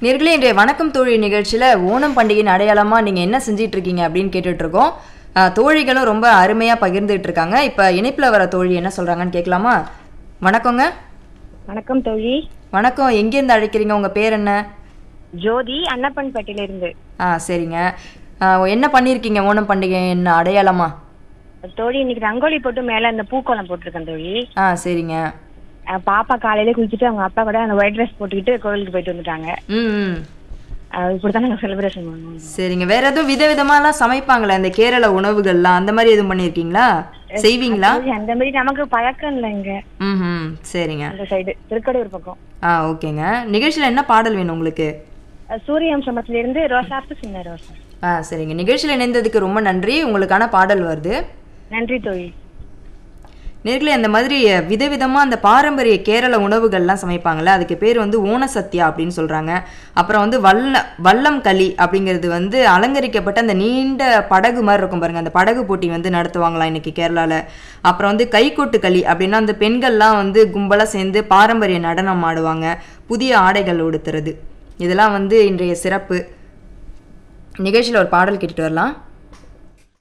நேர்களே இன்றைய வணக்கம் தோழி நிகழ்ச்சியில் ஓணம் பண்டிகையின் அடையாளமாக நீங்கள் என்ன செஞ்சிட்டு இருக்கீங்க அப்படின்னு கேட்டுட்டு இருக்கோம் ஆஹ், தோழிகளும் ரொம்ப அருமையாக பகிர்ந்துட்டு இருக்காங்க இப்போ இணைப்பில் வர தோழி என்ன சொல்கிறாங்கன்னு கேட்கலாமா வணக்கங்க வணக்கம் தோழி வணக்கம் எங்கேருந்து அழைக்கிறீங்க உங்கள் பேர் என்ன ஜோதி அன்னப்பன்பேட்டையில இருந்து ஆ சரிங்க ஆஹ், என்ன பண்ணியிருக்கீங்க ஓணம் பண்டிகை என்ன அடையாளமா தோழி இன்னைக்கு ரங்கோலி போட்டு மேல இந்த பூக்கோலம் போட்டிருக்கேன் தோழி ஆ சரிங்க அஹ் பாப்பா காலையில குளிச்சுட்டு அவங்க அப்பா கூட அந்த ஒயிட் ட்ரெஸ் போட்டுக்கிட்டு கோவிலுக்கு போயிட்டு வந்துட்டாங்க ம் ம் அஹ் இப்படிதான் நாங்க செலிப்ரேஷன் பண்ணுவோம் சரிங்க வேற எதுவும் விதவிதமாலாம் சமைப்பாங்களே இந்த கேரள உணவுகள்லாம் அந்த மாதிரி எதுவும் பண்ணியிருக்கீங்களா செய்வீங்களா தோழி, அந்த மாதிரி நமக்கு பழக்கம் இல்லை இங்க ம் ம் சரிங்க அந்த சைடு திருக்கடையூர் பக்கம் ஆ ஓகேங்க நிகழ்ச்சியில் என்ன பாடல் வேணும் உங்களுக்கு அஹ் சூரியவம்ச மரத்துல இருந்து ரோசாப்பு சின்ன ரோசா ஆ சரிங்க நிகழ்ச்சியில் இணைந்ததுக்கு ரொம்ப நன்றி உங்களுக்கான பாடல் வருது நன்றி தோழி நேர்களே அந்த மாதிரி விதவிதமாக அந்த பாரம்பரிய கேரள உணவுகள்லாம் சமைப்பாங்கல்ல அதுக்கு பேர் வந்து ஓணசத்யா அப்படின்னு சொல்கிறாங்க அப்புறம் வந்து வல்ல வல்லம் களி அப்படிங்கிறது வந்து அலங்கரிக்கப்பட்ட அந்த நீண்ட படகு மாதிரி இருக்கும் பாருங்க அந்த படகு போட்டி வந்து நடத்துவாங்களாம் இன்னைக்கு கேரளாவில் அப்புறம் வந்து கைக்கோட்டு களி அப்படின்னா அந்த பெண்கள்லாம் வந்து கும்பலாக சேர்ந்து பாரம்பரிய நடனம் ஆடுவாங்க புதிய ஆடைகள் உடுத்துறது இதெல்லாம் வந்து இன்றைய சிறப்பு நிகழ்ச்சியில் ஒரு பாடல் கேட்டுட்டு வரலாம்